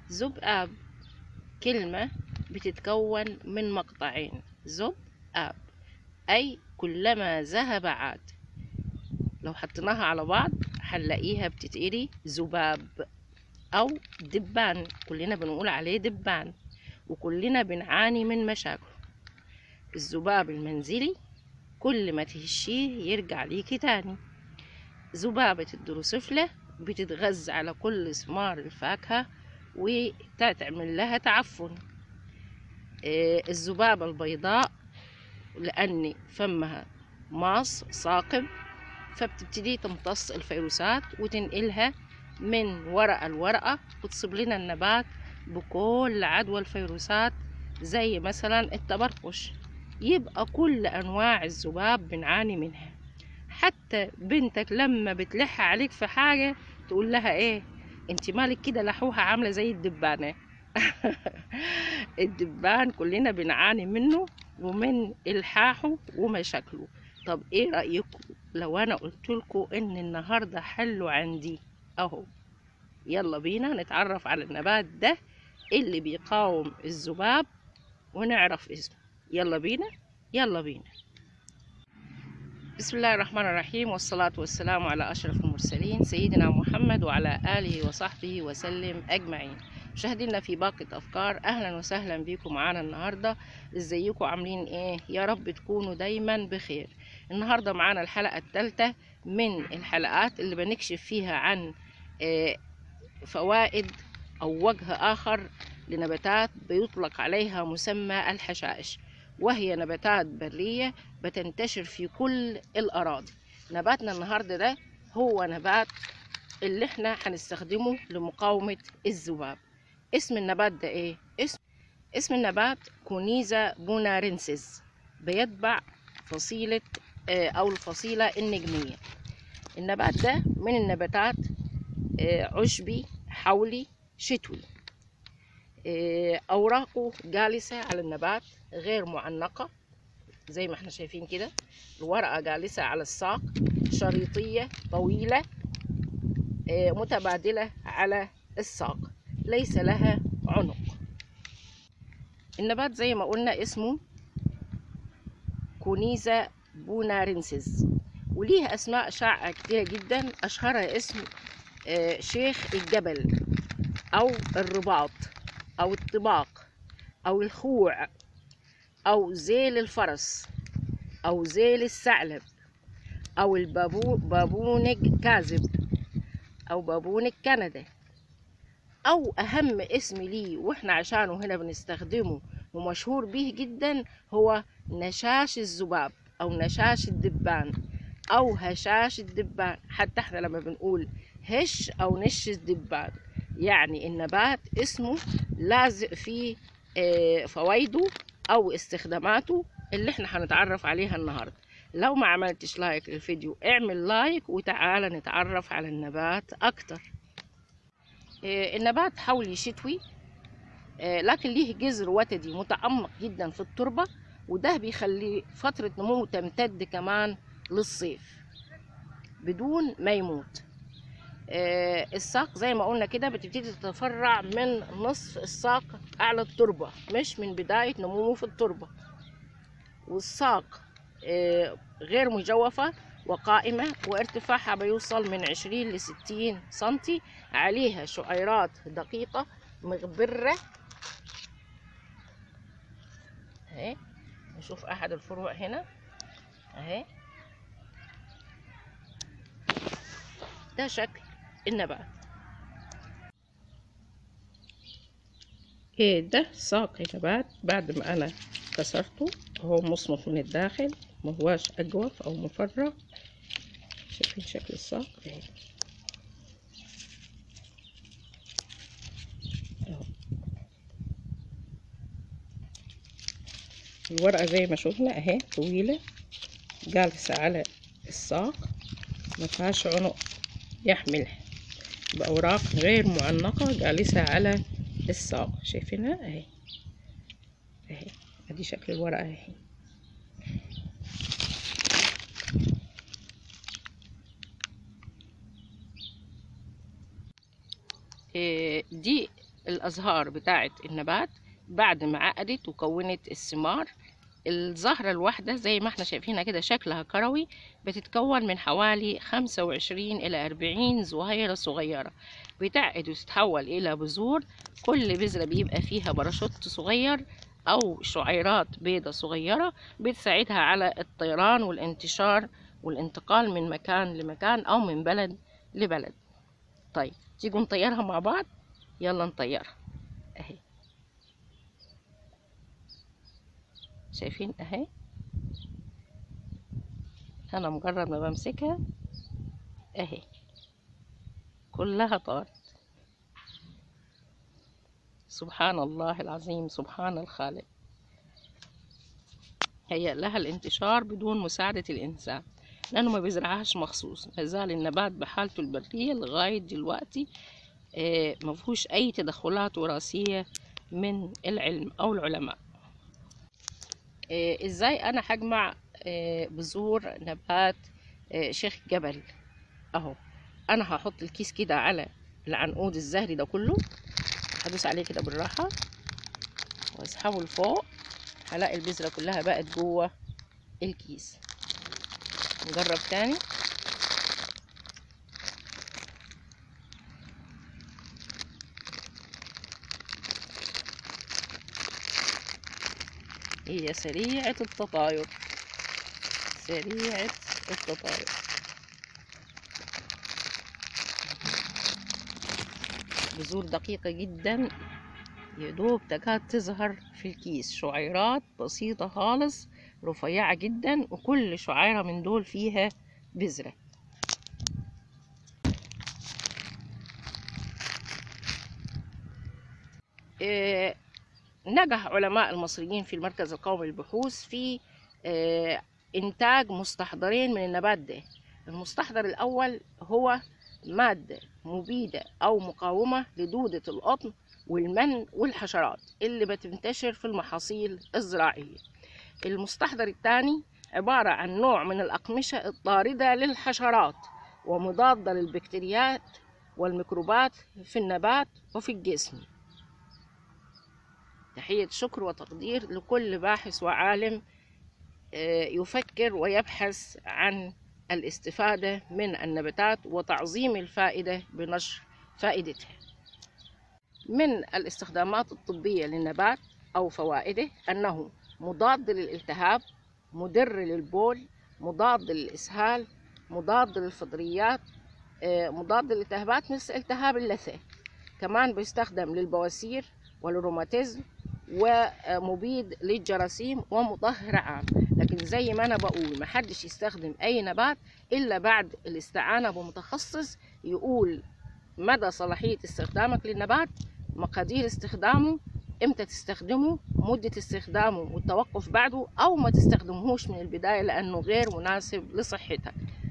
ذباب كلمة بتتكون من مقطعين ذباب أي كلما ذهب عاد لو حطيناها على بعض هنلاقيها بتتقري ذباب أو دبان كلنا بنقول عليه دبان وكلنا بنعاني من مشاكل الذباب المنزلي كل ما تهشيه يرجع ليكي تاني ذبابة الدروسفلة بتتغذى على كل ثمار الفاكهة وتعمل لها تعفن آه، الذبابة البيضاء لأن فمها ماص ثاقب فبتبتدي تمتص الفيروسات وتنقلها من ورقة لورقة وتصيب لنا النبات بكل عدوى الفيروسات زي مثلا التبرقش يبقى كل أنواع الذباب بنعاني منها حتى بنتك لما بتلح عليك في حاجة تقول لها ايه انت مالك كده لحوها عاملة زي الدبانة الدبان كلنا بنعاني منه ومن الحاحه ومشاكله طب ايه رأيكم لو انا قلت لكم ان النهاردة حلو عندي اهو يلا بينا نتعرف على النبات ده اللي بيقاوم الذباب ونعرف اسمه يلا بينا يلا بينا بسم الله الرحمن الرحيم والصلاة والسلام على أشرف المرسلين سيدنا محمد وعلى آله وصحبه وسلم أجمعين مشاهدينا في باقة أفكار أهلا وسهلا بيكم معانا النهاردة ازيكم عاملين ايه يا رب تكونوا دايما بخير النهاردة معانا الحلقة الثالثة من الحلقات اللي بنكشف فيها عن آه، فوائد أو وجه آخر لنباتات بيطلق عليها مسمى الحشائش وهي نباتات برية بتنتشر في كل الأراضي نباتنا النهاردة ده هو نبات اللي احنا هنستخدمه لمقاومة الذباب اسم النبات ده ايه؟ اسم اسم النبات كونيزا بونارنسيس بيتبع فصيلة آه، أو الفصيلة النجمية النبات ده من النباتات آه، عشبي حولي شتوي آه، أوراقه جالسة على النبات غير معنقة زي ما احنا شايفين كده الورقة جالسة على الساق شريطية طويلة آه، متبادلة على الساق ليس لها عنق النبات زي ما قلنا اسمه كونيزا بونارنسيس وليها أسماء شائعة كتيرة جدا أشهرها اسم آه، شيخ الجبل أو الرباط أو الطباق أو الخوع أو ذيل الفرس أو ذيل الثعلب أو البابو بابونج كاذب أو بابونج كندا أو أهم اسم ليه وإحنا عشانه هنا بنستخدمه ومشهور به جدا هو نشاش الذباب أو نشاش الدبان أو هشاش الدبان حتى إحنا لما بنقول هش أو نش الدبان يعني النبات اسمه لازق فيه آه، فوائده او استخداماته اللي احنا هنتعرف عليها النهارده لو ما عملتش لايك للفيديو اعمل لايك وتعالى نتعرف على النبات اكتر آه، النبات حولي شتوي آه، لكن ليه جذر وتدي متعمق جدا في التربة وده بيخلي فترة نموه تمتد كمان للصيف بدون ما يموت آه، الساق زي ما قلنا كده بتبتدي تتفرع من نصف الساق أعلى التربة مش من بداية نموه في التربة والساق آه، غير مجوفة وقائمة وارتفاعها بيوصل من عشرين لستين سنتي عليها شعيرات دقيقة مغبرة اهي نشوف أحد الفروع هنا اهي ده شكل النبات ايه ده ساق النبات بعد ما انا كسرته هو مصمت من الداخل ما هواش اجوف او مفرغ شايفين شكل الساق اهي اهو الورقة زي ما شفنا اهي طويلة جالسة على الساق ما فيهاش عنق يحملها بأوراق غير معنقة جالسة على الساق شايفينها اهي اهي ادي شكل الورقة اهي إيه، دي الأزهار بتاعة النبات بعد ما عقدت وكونت الثمار الزهرة الواحدة زي ما احنا شايفينها كده شكلها كروي بتتكون من حوالي خمسة وعشرين إلى أربعين زهيرة صغيرة بتعقد وتتحول إلى بذور كل بذرة بيبقى فيها باراشوت صغير أو شعيرات بيضة صغيرة بتساعدها على الطيران والانتشار والانتقال من مكان لمكان أو من بلد لبلد طيب تيجوا نطيرها مع بعض يلا نطيرها اهي شايفين اهي انا مجرد ما بمسكها اهي كلها طارت سبحان الله العظيم سبحان الخالق هيأ لها الانتشار بدون مساعدة الإنسان لأنه ما بيزرعهاش مخصوص ما زال النبات بحالته البرية لغاية دلوقتي آه، ما فيهوش أي تدخلات وراثية من العلم أو العلماء آه، إزاي أنا هجمع آه، بذور نبات آه، شيخ جبل أهو أنا هحط الكيس كده على العنقود الزهري ده كله هدوس عليه كده بالراحة واسحبه لفوق هلاقي البذرة كلها بقت جوه الكيس نجرب تاني هي سريعة التطاير سريعة التطاير بذور دقيقة جدا يدوب تكاد تظهر في الكيس شعيرات بسيطة خالص رفيعة جدا وكل شعيرة من دول فيها بذرة آه، نجح علماء المصريين في المركز القومي للبحوث في آه، إنتاج مستحضرين من النبات ده المستحضر الأول هو مادة مبيدة أو مقاومة لدودة القطن والمن والحشرات اللي بتنتشر في المحاصيل الزراعية المستحضر الثاني عبارة عن نوع من الأقمشة الطاردة للحشرات ومضادة للبكتيريات والميكروبات في النبات وفي الجسم تحية شكر وتقدير لكل باحث وعالم آه، يفكر ويبحث عن الاستفادة من النباتات وتعظيم الفائدة بنشر فائدتها من الاستخدامات الطبية للنبات أو فوائده أنه مضاد للالتهاب مدر للبول مضاد للإسهال مضاد للفطريات آه، مضاد للالتهابات مثل التهاب اللثة كمان بيستخدم للبواسير والروماتيزم ومبيد للجراثيم ومطهر عام لكن زي ما انا بقول محدش يستخدم اي نبات الا بعد الاستعانه بمتخصص يقول مدى صلاحيه استخدامك للنبات مقادير استخدامه امتى تستخدمه مدة استخدامه والتوقف بعده او ما تستخدمهوش من البداية لانه غير مناسب لصحتك